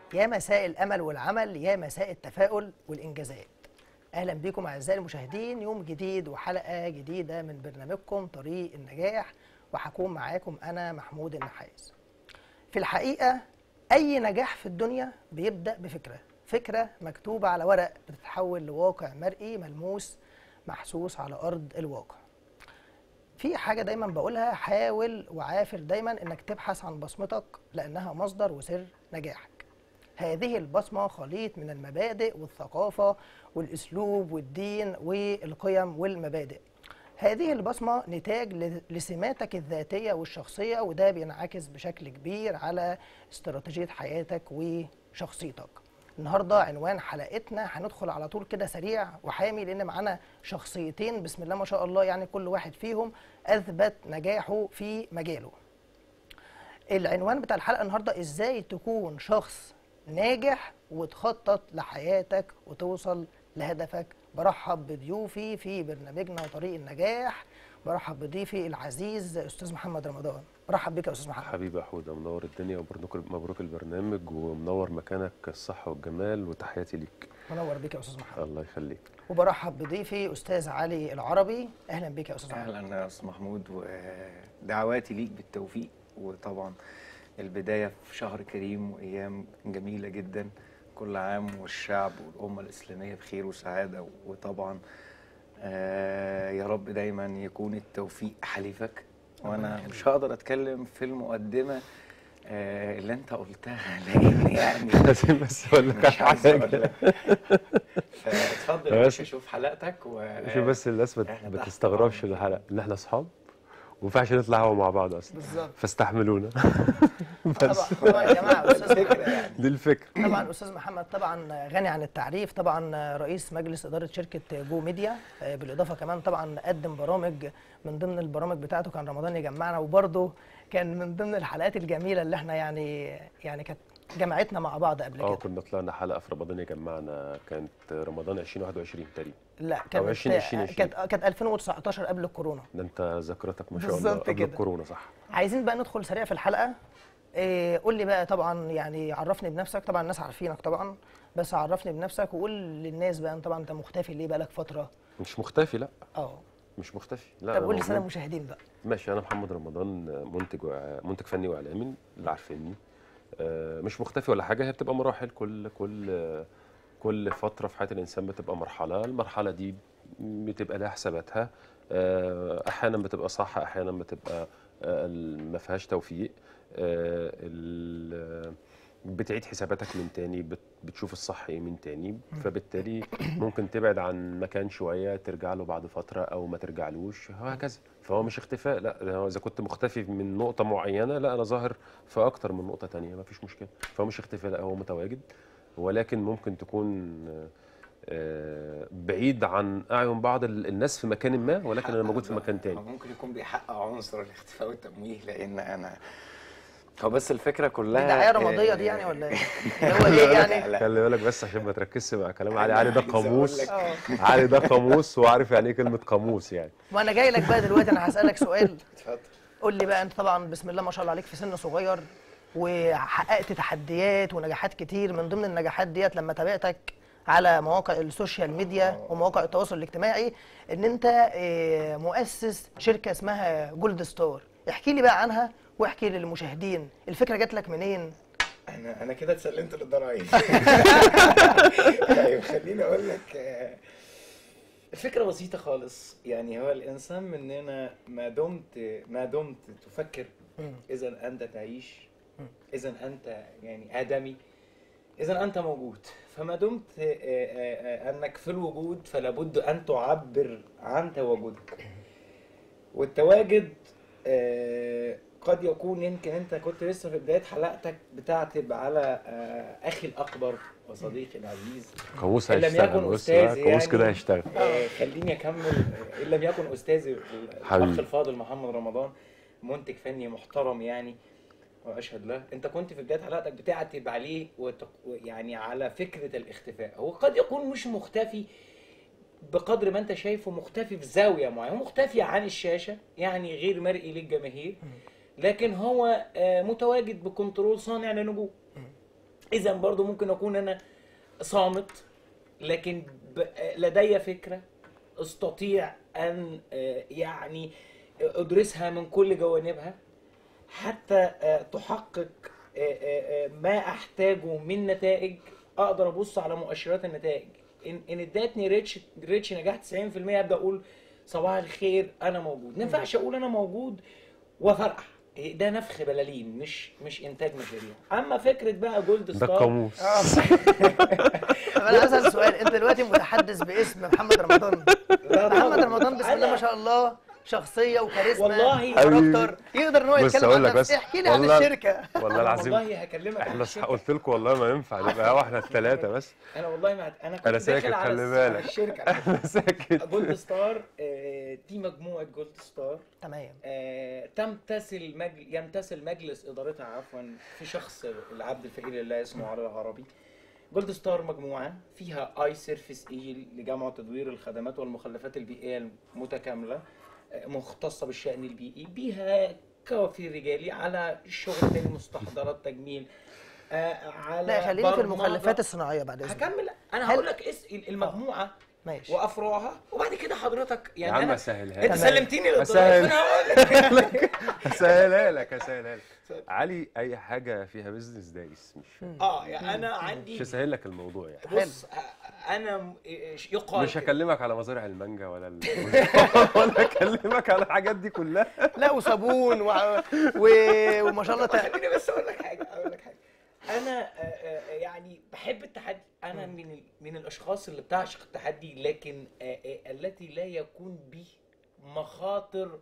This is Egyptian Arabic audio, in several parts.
يا مساء الامل والعمل يا مساء التفاؤل والانجازات اهلا بكم اعزائي المشاهدين يوم جديد وحلقه جديده من برنامجكم طريق النجاح وهكون معاكم انا محمود النحاس في الحقيقه اي نجاح في الدنيا بيبدا بفكره فكره مكتوبه على ورق بتتحول لواقع مرئي ملموس محسوس على ارض الواقع في حاجه دايما بقولها حاول وعافر دايما انك تبحث عن بصمتك لانها مصدر وسر نجاحك هذه البصمه خليط من المبادئ والثقافه والاسلوب والدين والقيم والمبادئ هذه البصمه نتاج ل- لسماتك الذاتيه والشخصيه وده بينعكس بشكل كبير على استراتيجيه حياتك وشخصيتك النهارده عنوان حلقتنا هندخل على طول كده سريع وحامي لان معانا شخصيتين بسم الله ما شاء الله يعني كل واحد فيهم اثبت نجاحه في مجاله العنوان بتاع الحلقه النهارده ازاي تكون شخص ناجح وتخطط لحياتك وتوصل لهدفك برحب بضيوفي في برنامجنا طريق النجاح برحب بضيفي العزيز استاذ محمد رمضان برحب بك يا استاذ محمد حبيبي يا حوده منور الدنيا ومبروك مبروك البرنامج ومنور مكانك الصحة والجمال وتحياتي ليك منور بك يا استاذ محمد الله يخليك وبرحب بضيفي استاذ علي العربي اهلا بك يا استاذ علي اهلا يا استاذ محمود ودعواتي ليك بالتوفيق وطبعا البدايه في شهر كريم وايام جميله جدا كل عام والشعب والامه الاسلاميه بخير وسعاده وطبعا آه، يا رب دايما يكون التوفيق حليفك وانا مش هقدر اتكلم في المقدمه آه، اللي انت قلتها لان يعني لازم بس اقول لك مش على عايز اقول حاجه لك فاتفضل يا بس- باشا شوف حلقتك و شوف بس الناس ما إحنا تحت بتستغربش طبعاً. الحلقه ان احنا اصحاب وما ينفعش نطلع هوا مع بعض اصلا بالظبط فاستحملونا طبعا طبعا يا جماعه استاذ الفكره محمد يعني دي الفكره طبعا استاذ محمد طبعا غني عن التعريف طبعا رئيس مجلس اداره شركه جو ميديا بالاضافه كمان طبعا قدم برامج من ضمن البرامج بتاعته كان رمضان يجمعنا وبرده كان من ضمن الحلقات الجميله اللي احنا يعني يعني كانت جمعتنا مع بعض قبل اه كده كنا طلعنا حلقه في رمضان يجمعنا كانت رمضان 2021 تقريبا لا أو كانت 2020. كانت كانت 2019 قبل الكورونا ده انت ذاكرتك ما شاء الله بالظبط قبل كده. الكورونا صح عايزين بقى ندخل سريع في الحلقه إيه قول لي بقى طبعا يعني عرفني بنفسك طبعا الناس عارفينك طبعا بس عرفني بنفسك وقول للناس بقى طبعا انت مختفي ليه بقالك فتره مش مختفي لا اه مش مختفي لا طب أنا قول لي سنه موجود. المشاهدين بقى ماشي انا محمد رمضان منتج وع- منتج فني واعلامي اللي عارفيني آه، مش مختفي ولا حاجه هي بتبقى مراحل كل كل كل فتره في حياه الانسان بتبقى مرحله المرحله دي بتبقى لها حساباتها آه، احيانا بتبقى صح احيانا بتبقى آه، ما فيهاش توفيق آه، ال- بتعيد حساباتك من تاني بت- بتشوف الصح ايه من تاني فبالتالي ممكن تبعد عن مكان شويه ترجع له بعد فتره او ما ترجعلوش وهكذا فهو مش اختفاء لا ده هو اذا كنت مختفي من نقطه معينه لا انا ظاهر في اكتر من نقطه تانية ما فيش مشكله فهو مش اختفاء لا هو متواجد ولكن ممكن تكون آه، آه، بعيد عن اعين بعض ال- الناس في مكان ما ولكن انا موجود في مكان تاني ممكن يكون بيحقق عنصر الاختفاء والتمويه لان انا هو بس الفكره كلها دي دعايه رمضيه دي يعني ولا ايه؟ اللي هو ايه يعني؟ لا. خلي بالك بس عشان ما تركزش مع كلام علي أنا علي ده عايز أقول قاموس لك- اه علي ده قاموس وعارف يعني ايه كلمه قاموس يعني وانا جاي لك بقى دلوقتي انا هسالك سؤال اتفضل قول لي بقى انت طبعا بسم الله ما شاء الله عليك في سن صغير وحققت تحديات ونجاحات كتير من ضمن النجاحات ديت لما تابعتك على مواقع السوشيال ميديا ومواقع التواصل الاجتماعي ان انت آه، مؤسس شركه اسمها جولد ستار احكي لي بقى عنها واحكي للمشاهدين الفكره جات لك منين انا انا كده اتسلمت للضرايب طيب خليني اقول لك آه، الفكره بسيطه خالص يعني هو الانسان مننا ما دمت ما دمت تفكر مم. اذا انت تعيش اذا انت يعني ادمي اذا انت موجود فما دمت آه، آه، آه، انك في الوجود فلا بد ان تعبر عن تواجدك والتواجد آه، قد يكون يمكن انت كنت لسه في بدايه حلقتك بتعتب على آه، اخي الاكبر وصديقي العزيز قاموس إن لم هيشتغل يكن بص أستاذ بقى، قاموس يعني. كده هيشتغل آه، خليني اكمل آه، ان لم يكن استاذي الاخ حبيبي. الفاضل محمد رمضان منتج فني محترم يعني واشهد له انت كنت في بدايه حلقتك بتعتب عليه وتق... يعني على فكره الاختفاء هو قد يكون مش مختفي بقدر ما انت شايفه مختفي في زاويه معينه هو مختفي عن الشاشه يعني غير مرئي للجماهير لكن هو آه، متواجد بكنترول صانع لنجوم اذا برضو ممكن اكون انا صامت لكن ب... لدي فكره استطيع ان آه، يعني ادرسها من كل جوانبها حتى آه، تحقق آه، آه، آه، ما احتاجه من نتائج اقدر ابص على مؤشرات النتائج ان ان ادتني ريتش ريتش نجاح 90% ابدا اقول صباح الخير انا موجود ما ينفعش اقول انا موجود وافرقع ده نفخ بلالين مش مش انتاج مشاريع اما فكره بقى جولد ده ستار القاموس طب انا عايز اسال سؤال انت دلوقتي متحدث باسم محمد رمضان لا محمد طبعاً. رمضان بسم الله ما شاء الله شخصيه وكاريزما والله وكاركتر يقدر ان هو بص يتكلم أقول عن لك بس، نفسه احكي لي عن والله- الشركه والله العظيم والله هكلمك عن احنا صح الشركة. قلت لكم والله ما ينفع نبقى هو احنا الثلاثه بس انا والله ما انا كنت أنا داخل ساكت، على خلي الس- بالك. الشركه انا ساكت جولد ستار آه، دي مجموعه جولد ستار تمام آه، تمتثل مجل... يمتثل مجلس ادارتها عفوا في شخص العبد الفقير لله اسمه علي العربي جولد ستار مجموعه فيها اي سيرفيس اي لجمع تدوير الخدمات والمخلفات البيئيه المتكامله آه، مختصه بالشان البيئي بيها كوافير رجالي على شغل تاني مستحضرات تجميل آه، على لا خلينا في برمجة. المخلفات الصناعيه بعد اذنك هكمل انا هل- هقول لك اس المجموعه ماشي وافرعها وبعد كده حضرتك يا يعني عم انا اسهلها انت لك سلمتني للضيف أسهل. انا هقول لك اسهلها لك اسهلها لك علي اي حاجه فيها بيزنس دايس مش اه يعني انا عندي مش هسهل لك الموضوع يعني بص آه، انا م- إيش يقال مش كده. هكلمك على مزارع المانجا ولا ال... ولا هكلمك على الحاجات دي كلها لا وصابون و... و... وما شاء الله تع- خليني بس اقول لك حاجه اقول لك حاجه انا آه، آه، يعني بحب التحدي انا من ال- من الاشخاص اللي بتعشق التحدي لكن آه، آه، التي لا يكون به مخاطر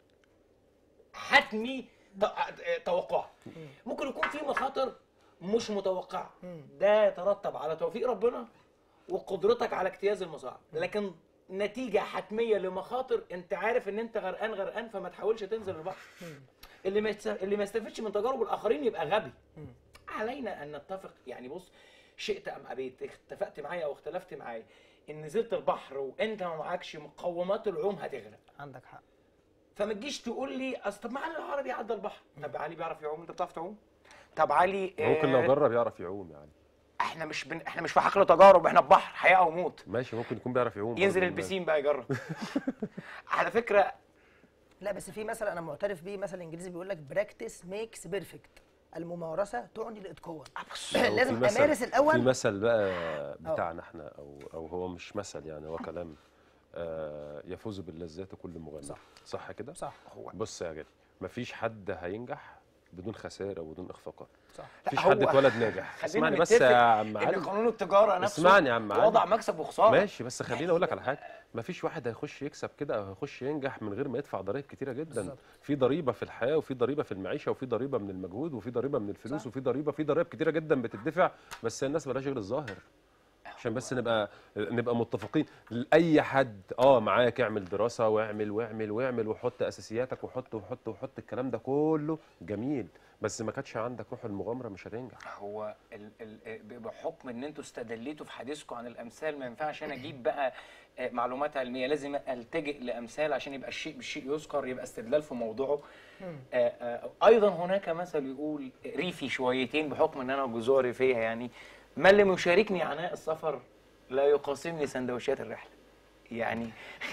حتمي ت- آه، توقعها ممكن يكون في مخاطر مش متوقعه ده يترتب على توفيق ربنا وقدرتك على اجتياز المصاعب لكن نتيجه حتميه لمخاطر انت عارف ان انت غرقان غرقان فما تحاولش تنزل البحر اللي ما يتس- اللي ما يستفدش من تجارب الاخرين يبقى غبي علينا ان نتفق يعني بص شئت ام ابيت اتفقت معايا او اختلفت معايا ان نزلت البحر وانت ما معكش مقومات العوم هتغرق عندك حق فما تجيش تقول لي اصل طب ما علي العربي عدى البحر طب علي بيعرف يعوم انت بتعرف تعوم طب علي ممكن لو آه، جرب يعرف يعوم يعني احنا مش بن... احنا مش في حقل تجارب احنا في بحر حياه او موت ماشي ممكن يكون بيعرف يعوم ينزل برضه. البسين بقى يجرب على فكره لا بس في مثل انا معترف بيه مثل انجليزي بيقول لك براكتس ميكس بيرفكت الممارسه تعني الاتقان أو لازم في مثل- امارس في الاول مثل بقى بتاعنا احنا او او هو مش مثل يعني هو كلام آه يفوز باللذات كل مغامر صح. صح كده صح هو بص يا جدي مفيش حد هينجح بدون خسائر وبدون اخفاقات صح مفيش هو- حد اتولد ناجح خلينا اسمعني بس نتفق يا عم ان علي قانون التجاره نفسه اسمعني يا عم علي. وضع مكسب وخساره ماشي بس خليني اقول لك على حاجه مفيش واحد هيخش يكسب كده او هيخش ينجح من غير ما يدفع ضرائب كتيره جدا بالظبط. في ضريبه في الحياه وفي ضريبه في المعيشه وفي ضريبه من المجهود وفي ضريبه من الفلوس صح. وفي ضريبه في ضرائب كتيره جدا بتدفع بس الناس مالهاش غير الظاهر عشان بس نبقى نبقى متفقين اي حد اه معاك اعمل دراسه واعمل واعمل واعمل وحط اساسياتك وحط وحط وحط الكلام ده كله جميل بس ما كانتش عندك روح المغامره مش هتنجح هو ال ال بحكم ان انتوا استدليتوا في حديثكم عن الامثال ما ينفعش انا اجيب بقى آه، معلومات علميه لازم التجئ لامثال عشان يبقى الشيء بالشيء يذكر يبقى استدلال في موضوعه آه، آه، ايضا هناك مثل يقول ريفي شويتين بحكم ان انا جذور ريفيه يعني من لم يشاركني عناء السفر لا يقاسمني سندوتشات الرحله يعني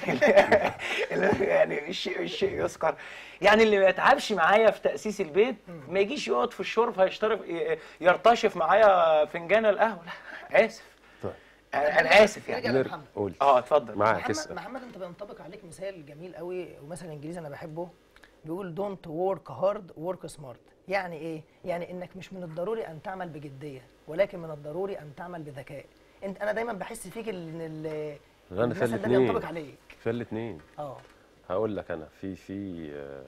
يعني الشيء الشيء يذكر يعني اللي ما يتعبش معايا في تاسيس البيت ما يجيش يقعد في الشرب هيشترك يرتشف معايا فنجان القهوه لا اسف طيب انا أنا اسف نرجع يعني نر- محمد. قول اه اتفضل معاك محمد اسال محمد انت بينطبق عليك مثال جميل قوي ومثل انجليزي انا بحبه بيقول دونت ورك هارد ورك سمارت يعني ايه يعني انك مش من الضروري ان تعمل بجديه ولكن من الضروري ان تعمل بذكاء انت انا دايما بحس فيك ان ال- انا في المثل ده الاثنين بينطبق عليك في الاثنين اه هقول لك انا في في آه،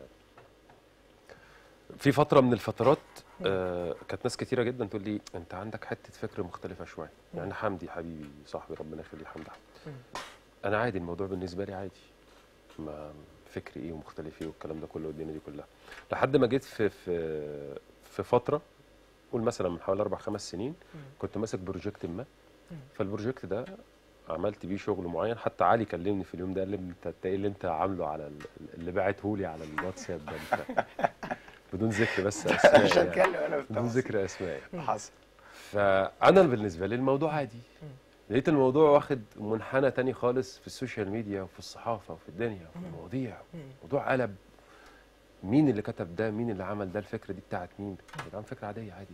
في فتره من الفترات آه، كانت ناس كتيره جدا تقول لي انت عندك حته فكر مختلفه شويه يعني حمدي حبيبي صاحبي ربنا يخليه حمدي أحمد. انا عادي الموضوع بالنسبه لي عادي ما فكري ايه ومختلف ايه والكلام ده كله والدنيا دي كلها لحد ما جيت في في في فتره قول مثلا من حوالي اربع خمس سنين كنت ماسك بروجكت ما فالبروجكت ده عملت بيه شغل معين حتى علي كلمني في اليوم ده قال لي انت إنت ايه اللي انت عامله على ال- اللي باعته لي على الواتساب ده انت بدون ذكر بس اسماء مش يعني. هتكلم انا في بدون التفاصيل. ذكر اسماء يعني. حصل فانا بالنسبه لي الموضوع عادي لقيت الموضوع واخد منحنى تاني خالص في السوشيال ميديا وفي الصحافه وفي الدنيا وفي المواضيع الموضوع قلب مين اللي كتب ده مين اللي عمل ده الفكره دي بتاعت مين يا جدعان فكره عاديه عادي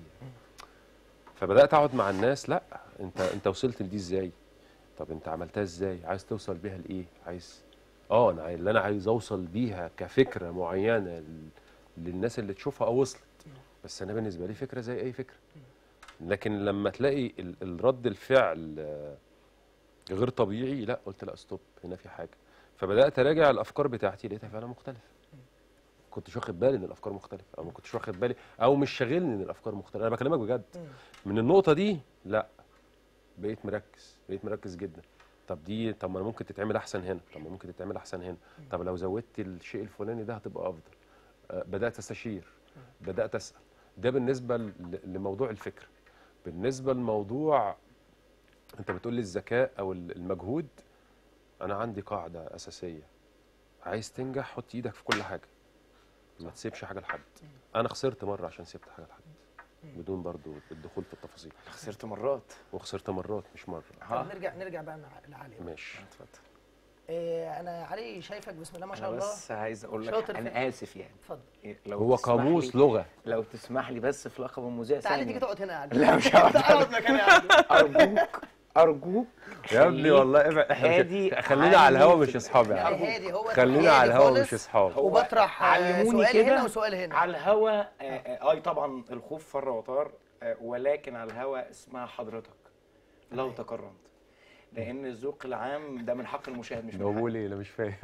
فبدات اقعد مع الناس لا انت انت وصلت لدي ازاي طب انت عملتها ازاي عايز توصل بيها لايه عايز اه انا عاي- اللي انا عايز اوصل بيها كفكره معينه لل- للناس اللي تشوفها او وصلت بس انا بالنسبه لي فكره زي اي فكره لكن لما تلاقي ال- الرد الفعل آه، غير طبيعي لا قلت لا ستوب هنا في حاجه فبدات اراجع الافكار بتاعتي لقيتها فعلا مختلفه كنتش واخد بالي ان الافكار مختلفه او ما كنتش واخد بالي او مش شاغلني ان الافكار مختلفه انا بكلمك بجد من النقطه دي لا بقيت مركز بقيت مركز جدا طب دي طب ما أنا ممكن تتعمل احسن هنا طب ما ممكن تتعمل احسن هنا طب لو زودت الشيء الفلاني ده هتبقى افضل آه، بدات استشير بدات اسال ده بالنسبه ل- لموضوع الفكره بالنسبه لموضوع انت بتقول لي الذكاء او ال- المجهود انا عندي قاعده اساسيه عايز تنجح حط ايدك في كل حاجه ما تسيبش حاجه لحد انا خسرت مره عشان سبت حاجه لحد بدون برضو الدخول في التفاصيل خسرت مرات وخسرت مرات مش مره طب نرجع نرجع بقى مع لعلي ماشي اتفضل إيه انا علي شايفك بسم الله ما شاء انا الله بس عايز اقول لك شاطر في- انا اسف يعني اتفضل إيه، لو هو تسمح قاموس لي- لغه لو تسمح لي بس في لقب المذيع تعالي ثانية. تيجي تقعد هنا يا علي لا مش هقعد. تعالى اقعد مكاني يا علي ارجوك ارجوك يا ابني خليك والله ابعد احنا هادي مش خلينا على الهوا عالي مش في- اصحاب لا، يعني أرجوك. هادي هو خلينا على هادي الهوا خالص، مش اصحاب هو وبطرح آه، علموني سؤال كده هنا وسؤال هنا على الهوا آه، آه، اي طبعا الخوف فر وطار آه، ولكن على الهوا اسمها حضرتك لو تكرمت لان الذوق العام ده من حق المشاهد مش لو من بقول ايه انا مش فاهم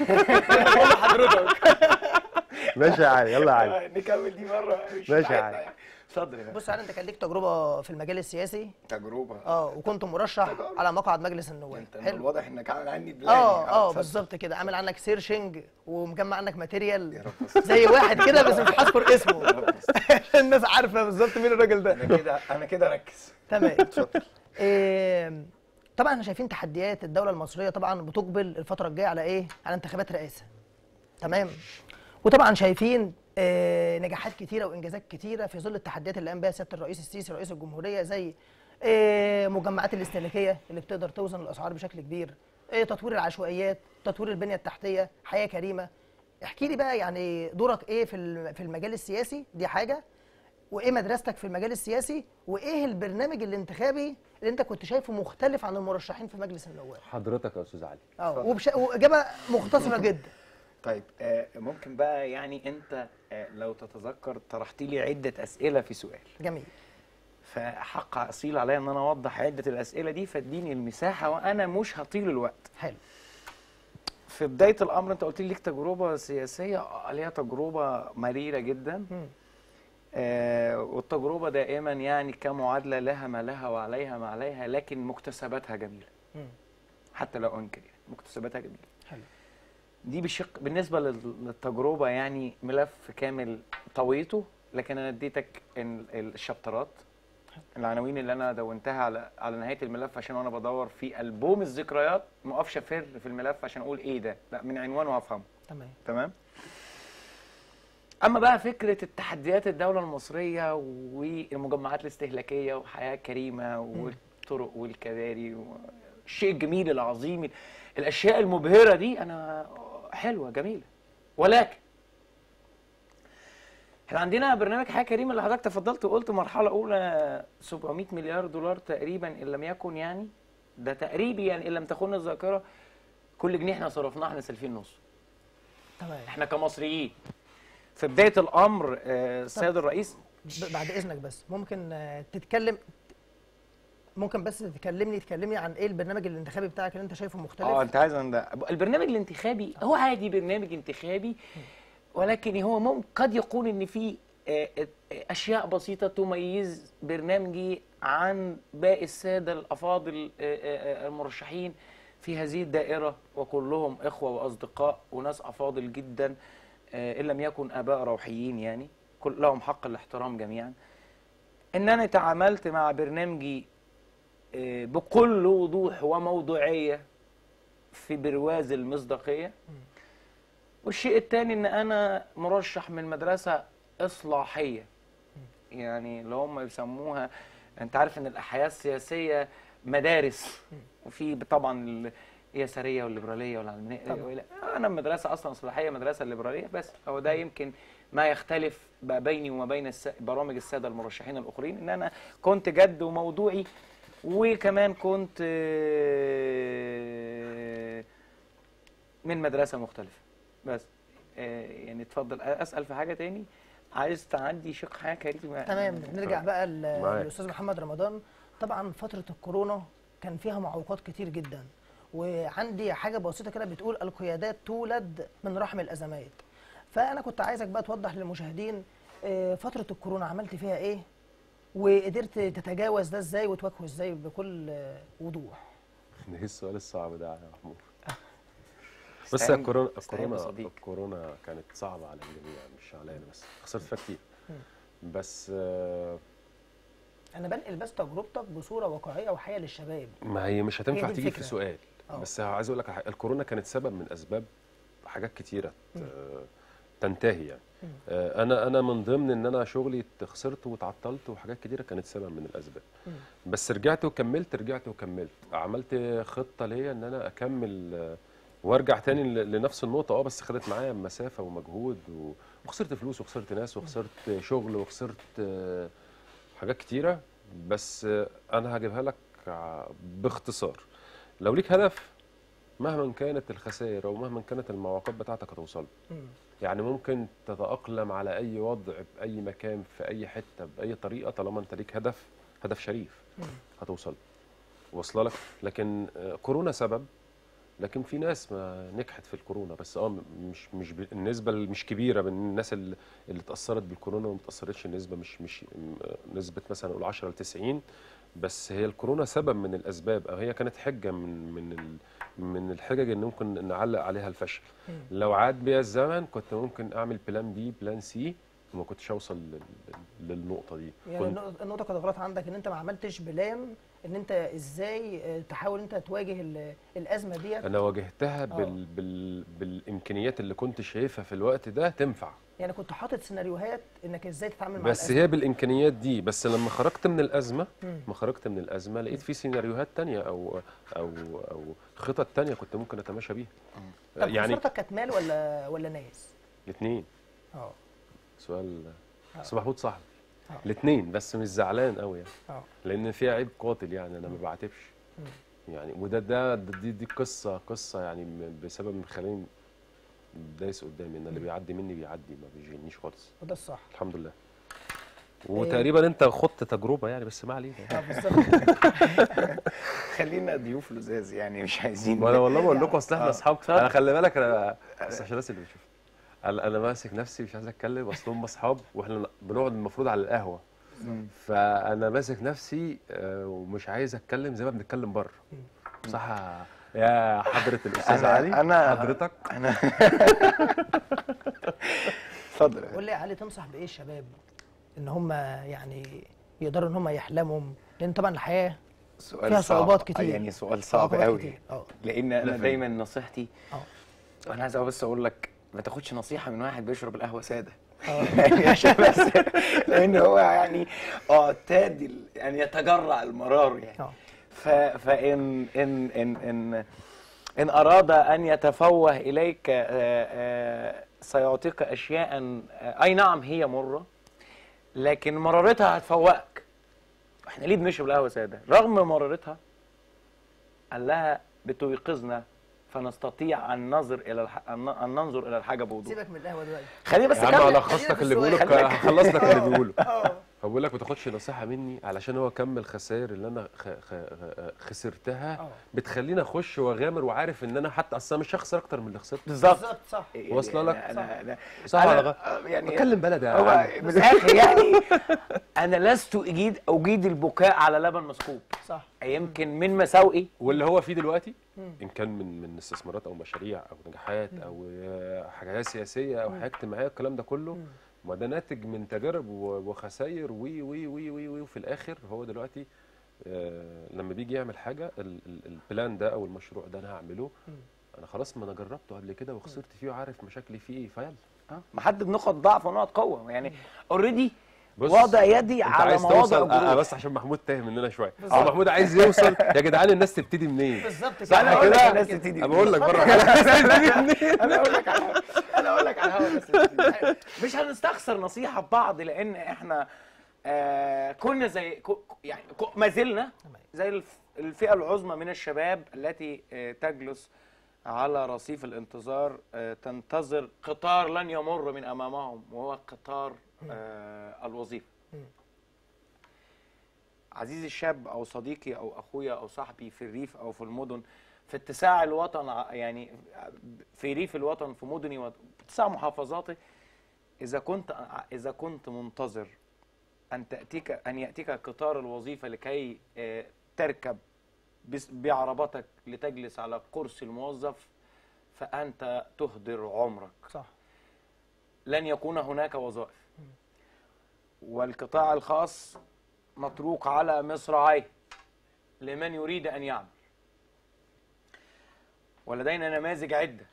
حضرتك ماشي يا علي يلا يا علي نكمل دي مره مش ماشي يا بتاعتنا علي. يعني. اتفضل يا فندم. بص يا علي انت كان ليك تجربه في المجال السياسي تجربه اه وكنت مرشح على مقعد مجلس النواب انت من حلو الواضح انك عامل عني بلان اه اه اتفضل. بالظبط كده عامل عنك سيرشنج ومجمع عنك يا ماتيريال رب استر. زي واحد كده بس مش هذكر يا اسمه رب استر. الناس عارفه بالظبط مين الراجل ده انا كده انا كده ركز تمام إيه طبعا احنا شايفين تحديات الدوله المصريه طبعا بتقبل الفتره الجايه على ايه على انتخابات رئاسه تمام وطبعا شايفين آه، نجاحات كتيره وانجازات كتيره في ظل التحديات اللي قام بها سياده الرئيس السيسي رئيس الجمهوريه زي آه، مجمعات الاستهلاكيه اللي بتقدر توزن الاسعار بشكل كبير آه، تطوير العشوائيات تطوير البنيه التحتيه حياه كريمه احكي لي بقى يعني دورك ايه في الم- في المجال السياسي دي حاجه وايه مدرستك في المجال السياسي وايه البرنامج الانتخابي اللي انت كنت شايفه مختلف عن المرشحين في مجلس النواب حضرتك يا استاذ علي اه وبش... واجابه مختصره جدا طيب آه ممكن بقى يعني انت آه لو تتذكر طرحت لي عده اسئله في سؤال جميل فحق اصيل عليا ان انا اوضح عده الاسئله دي فاديني المساحه وانا مش هطيل الوقت حلو في بدايه الامر انت قلت لي ليك تجربه سياسيه آه، ليها تجربه مريره جدا مم. آه والتجربه دائما يعني كمعادله لها ما لها وعليها ما عليها لكن مكتسباتها جميله مم. حتى لو انكر يعني مكتسباتها جميله حلو دي بشق بالنسبه لل- للتجربه يعني ملف كامل طويته لكن انا اديتك ال- ال- الشابترات العناوين اللي انا دونتها على على نهايه الملف عشان وانا بدور في البوم الذكريات ما اقفش افر في الملف عشان اقول ايه ده لا من عنوانه هفهمه تمام تمام اما بقى فكره التحديات الدوله المصريه والمجمعات الاستهلاكيه وحياه كريمه والطرق والكباري الشيء الجميل العظيم الاشياء المبهره دي انا حلوه جميله ولكن احنا عندنا برنامج حياه كريمه اللي حضرتك تفضلت وقلت مرحله اولى 700 مليار دولار تقريبا ان لم يكن يعني ده تقريبي يعني ان لم تخن الذاكره كل جنيه احنا صرفناه احنا سالفين نص تمام احنا كمصريين في بدايه الامر آه، السيد الرئيس ب- بعد اذنك بس ممكن آه، تتكلم ممكن بس تكلمني تكلمني عن ايه البرنامج الانتخابي بتاعك اللي انت شايفه مختلف اه انت عايز عن ده البرنامج الانتخابي هو عادي برنامج انتخابي ولكن هو ممكن قد يكون ان في آه، آه، اشياء بسيطه تميز برنامجي عن باقي الساده الافاضل آه، آه، آه، المرشحين في هذه الدائره وكلهم اخوه واصدقاء وناس افاضل جدا آه، ان لم يكن اباء روحيين يعني كل لهم حق الاحترام جميعا ان انا تعاملت مع برنامجي آه، بكل وضوح وموضوعيه في برواز المصداقيه والشيء الثاني ان انا مرشح من مدرسه اصلاحيه يعني اللي هم بيسموها انت عارف ان الحياه السياسيه مدارس وفي طبعا ال- اليساريه والليبراليه والعلمانيه طبعاً. وإلى- انا مدرسه اصلا اصلاحيه مدرسه الليبراليه بس هو ده يمكن ما يختلف بقى بيني وما بين الس... برامج الساده المرشحين الاخرين ان انا كنت جد وموضوعي وكمان كنت آه، من مدرسه مختلفه بس آه، يعني اتفضل اسال في حاجه تاني عايز تعدي شق حاجه كريمه تمام نرجع بقى ل- معاك. للاستاذ محمد رمضان طبعا فتره الكورونا كان فيها معوقات كتير جدا وعندي حاجه بسيطه كده بتقول القيادات تولد من رحم الازمات فانا كنت عايزك بقى توضح للمشاهدين آه، فتره الكورونا عملت فيها ايه وقدرت تتجاوز ده ازاي وتواجهه ازاي بكل آه، وضوح ايه السؤال الصعب ده يا محمود بس استعين- الكورونا استعين الكورونا بصديق. الكورونا كانت صعبه على الجميع مش عليا أنا بس خسرت فيها كتير بس آه، انا بنقل بس تجربتك بصوره واقعيه وحيه للشباب ما هي مش هتنفع دي تيجي في الفكرة. سؤال آه. بس عايز اقول لك على حاجة. الكورونا كانت سبب من اسباب حاجات كتيره ت- تنتهي يعني آه، انا انا من ضمن ان انا شغلي خسرت واتعطلت وحاجات كتيره كانت سبب من الاسباب بس رجعت وكملت رجعت وكملت عملت خطه ليا ان انا اكمل آه، وارجع تاني ل- لنفس النقطه اه بس خدت معايا مسافه ومجهود و- وخسرت فلوس وخسرت ناس وخسرت شغل وخسرت آه، حاجات كتيره بس آه، انا هجيبها لك ع- باختصار لو ليك هدف مهما كانت الخسائر او مهما كانت المعوقات بتاعتك هتوصل مم. يعني ممكن تتأقلم على أي وضع بأي مكان في أي حتة بأي طريقة طالما أنت ليك هدف هدف شريف هتوصل واصله لك لكن آه، كورونا سبب لكن في ناس ما نجحت في الكورونا بس اه م- مش مش ب- النسبه اللي مش كبيره من الناس اللي, اللي اتاثرت بالكورونا وما اتاثرتش النسبه مش مش م- نسبه مثلا نقول 10 ل 90 بس هي الكورونا سبب من الاسباب او هي كانت حجه من من ال من الحجج اللي ممكن نعلق عليها الفشل لو عاد بيا الزمن كنت ممكن اعمل بلان بي بلان سي وما كنتش اوصل لل- للنقطه دي يعني كنت النقطة- النقطة كانت غلط عندك ان انت ما عملتش بلان ان انت ازاي آه، تحاول انت تواجه ال- الازمة ديت انا واجهتها بال بال بالامكانيات اللي كنت شايفها في الوقت ده تنفع يعني كنت حاطط سيناريوهات انك ازاي تتعامل مع بس الازمة هي بالامكانيات دي بس لما خرجت من الازمه مم. ما خرجت من الازمه لقيت في سيناريوهات تانية او او او خطط تانية كنت ممكن اتماشى بيها طب يعني خسارتك كانت مال ولا ولا ناس؟ الاثنين اه سؤال آه. بس محمود صاحبي آه. الاثنين بس مش زعلان قوي يعني اه لان فيها عيب قاتل يعني انا ما بعاتبش يعني وده ده ده- دي دي قصه قصه يعني م- بسبب من خلاني دايس قدامي ان اللي بيعدي مني بيعدي ما بيجينيش خالص وده الصح الحمد لله وتقريبا انت خضت تجربه يعني بس ما علينا اه بالظبط خلينا ضيوف لزاز يعني مش عايزين ما انا والله بقول لكم اصل احنا آه. اصحاب اتفضل. انا خلي بالك انا بس عشان الناس اللي بتشوف انا انا ماسك نفسي مش عايز اتكلم اصل هم اصحاب واحنا بنقعد المفروض على القهوه مم. فانا ماسك نفسي آه، ومش عايز اتكلم زي ما بنتكلم بره صح يا حضره الاستاذ أنا- علي أنا- حضرتك انا اتفضل قول لي يا علي تنصح بايه الشباب ان هم يعني يقدروا ان هم يحلموا لان طبعا الحياة سؤال فيها صعب. صعوبات كتير. يعني سؤال صعب صعوبات قوي كتير. اه لان انا فين؟ دايما نصيحتي اه انا عايز بس اقول لك ما تاخدش نصيحه من واحد بيشرب القهوه ساده اه يعني عشان بس لان هو يعني اعتاد ال- يعني يتجرع المرار يعني اه ف فان ان ان ان ان اراد ان يتفوه اليك آه، آه، سيعطيك اشياء آه، اي نعم هي مره لكن مرارتها هتفوقك احنا ليه بنشرب القهوه ساده رغم مرارتها قال لها بتوقظنا فنستطيع ان ننظر الى الح... ان أن ننظر الى الحاجه بوضوح سيبك من القهوة دلوقتي خليني بس يا عم اكمل الخص لك اللي خلينا في بيقوله السؤال. هخلص لك اللي بيقوله اه هو بيقول لك ما تاخدش نصيحه مني علشان هو كم الخسائر اللي انا خ... خ... خسرتها اه بتخليني اخش واغامر وعارف ان انا حتى اصلا مش هخسر اكتر من اللي خسرته بالظبط بالظبط صح واصلة لك؟ أنا أنا صح ولا أنا- غلط؟ يعني بتكلم بلد يا هو عم من الاخر يعني انا لست اجيد اجيد البكاء على لبن مسكوب صح يمكن من مساوئي واللي هو فيه دلوقتي مم. ان كان من من استثمارات او مشاريع او نجاحات او آه، حاجات سياسيه او حاجات اجتماعيه الكلام ده كله مم. ما ده ناتج من تجارب و- وخسائر وي وي وي وي وي وفي الاخر هو دلوقتي آه، لما بيجي يعمل حاجه ال- ال- البلان ده او المشروع ده انا هعمله مم. انا خلاص ما انا جربته قبل كده وخسرت فيه وعارف مشاكلي فيه ايه فيلا اه محدد نقط ضعف ونقط قوه يعني اوريدي بص، وضع يدي انت على عايز مواضع توصل آه الجروح بس عشان محمود تاه مننا شويه هو محمود عايز يوصل يا جدعان الناس تبتدي منين بالظبط صح كده أقول لك كده الناس تبتدي انا بقول لك بره الحلقة. انا اقول لك على انا اقول لك على الهوا بس مش هنستخسر نصيحه ببعض لان احنا آه كنا زي كو يعني كو ما زلنا زي الف- الفئه العظمى من الشباب التي آه تجلس على رصيف الانتظار آه تنتظر قطار لن يمر من امامهم وهو قطار آه الوظيفه عزيزي الشاب او صديقي او اخويا او صاحبي في الريف او في المدن في اتساع الوطن ع- يعني في ريف الوطن في مدني وط- في اتساع محافظاتي اذا كنت اذا كنت منتظر ان تاتيك ان ياتيك قطار الوظيفه لكي آه، تركب بس- بعربتك لتجلس على كرسي الموظف فانت تهدر عمرك صح لن يكون هناك وظائف والقطاع الخاص متروك على مصراعيه لمن يريد ان يعمل ولدينا نماذج عده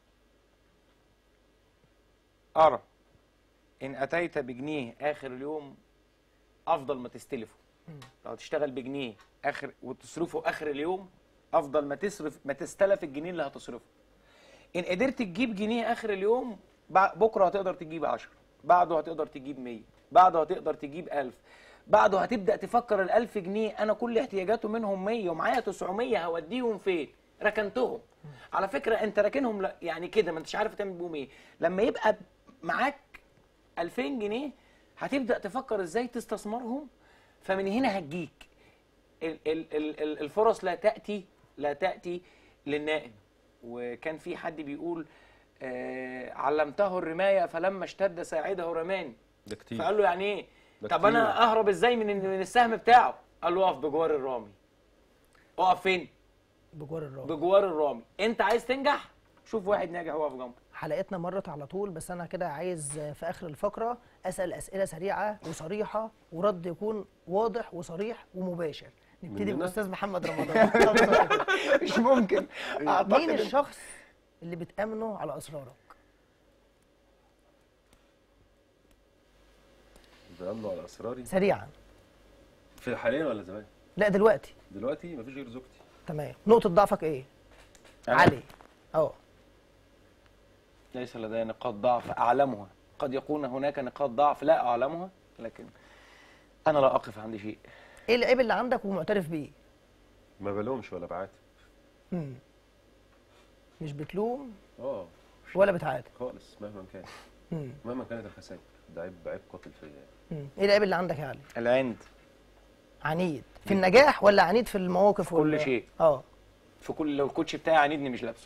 ارى ان اتيت بجنيه اخر اليوم افضل ما تستلفه لو تشتغل بجنيه اخر وتصرفه اخر اليوم افضل ما تصرف ما تستلف الجنيه اللي هتصرفه ان قدرت تجيب جنيه اخر اليوم بع- بكره هتقدر تجيب 10 بعده هتقدر تجيب 100 بعده هتقدر تجيب 1000 بعده هتبدا تفكر ال 1000 جنيه انا كل احتياجاته منهم 100 ومعايا 900 هوديهم فين ركنتهم على فكره انت راكنهم ل- يعني كده ما انتش عارف تعمل بيهم ايه لما يبقى معاك 2000 جنيه هتبدا تفكر ازاي تستثمرهم فمن هنا هتجيك ال- ال- ال- ال- الفرص لا تاتي لا تاتي للنائم وكان في حد بيقول آه علمته الرمايه فلما اشتد ساعده رماني ده كتير فقال له يعني ايه ده طب كتير. انا اهرب ازاي من من السهم بتاعه قال له اقف بجوار الرامي اقف فين بجوار الرابع بجوار الرامي انت عايز تنجح شوف واحد ناجح واقف جنبه حلقتنا مرت على طول بس انا كده عايز في اخر الفقره اسال اسئله سريعه وصريحه ورد يكون واضح وصريح ومباشر نبتدي مننا؟ بالاستاذ محمد رمضان طب سؤال. مش ممكن مين اعتقد الشخص اللي بتامنه على اسرارك بيأمنوا على اسراري سريعا في حاليا ولا زمان لا دلوقتي دلوقتي مفيش غير زوجتي تمام نقطه ضعفك ايه أنا؟ علي اه ليس لدي نقاط ضعف اعلمها قد يكون هناك نقاط ضعف لا اعلمها لكن انا لا اقف عند شيء ايه العيب اللي عندك ومعترف بيه ما بلومش ولا بعاتب مم. مش بتلوم اه ولا بتعاتب خالص مهما كان مم. مهما كانت الخسائر ده عيب عيب قاتل فيا يعني. مم. ايه العيب اللي عندك يا علي العند عنيد في النجاح ولا عنيد في المواقف في كل ولا- شيء. اه في كل لو الكوتش بتاعي عاندني مش لابسه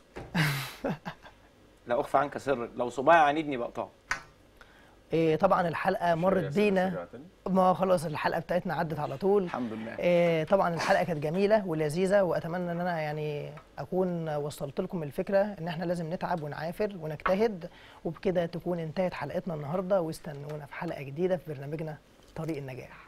لا اخفى عنك سر لو صباعي عاندني بقطعه إيه طبعا الحلقه مرت شوية بينا سريعة تاني. ما خلاص الحلقه بتاعتنا عدت على طول الحمد لله إيه طبعا الحلقه كانت جميله ولذيذه واتمنى ان انا يعني اكون وصلت لكم الفكره ان احنا لازم نتعب ونعافر ونجتهد وبكده تكون انتهت حلقتنا النهارده واستنونا في حلقه جديده في برنامجنا طريق النجاح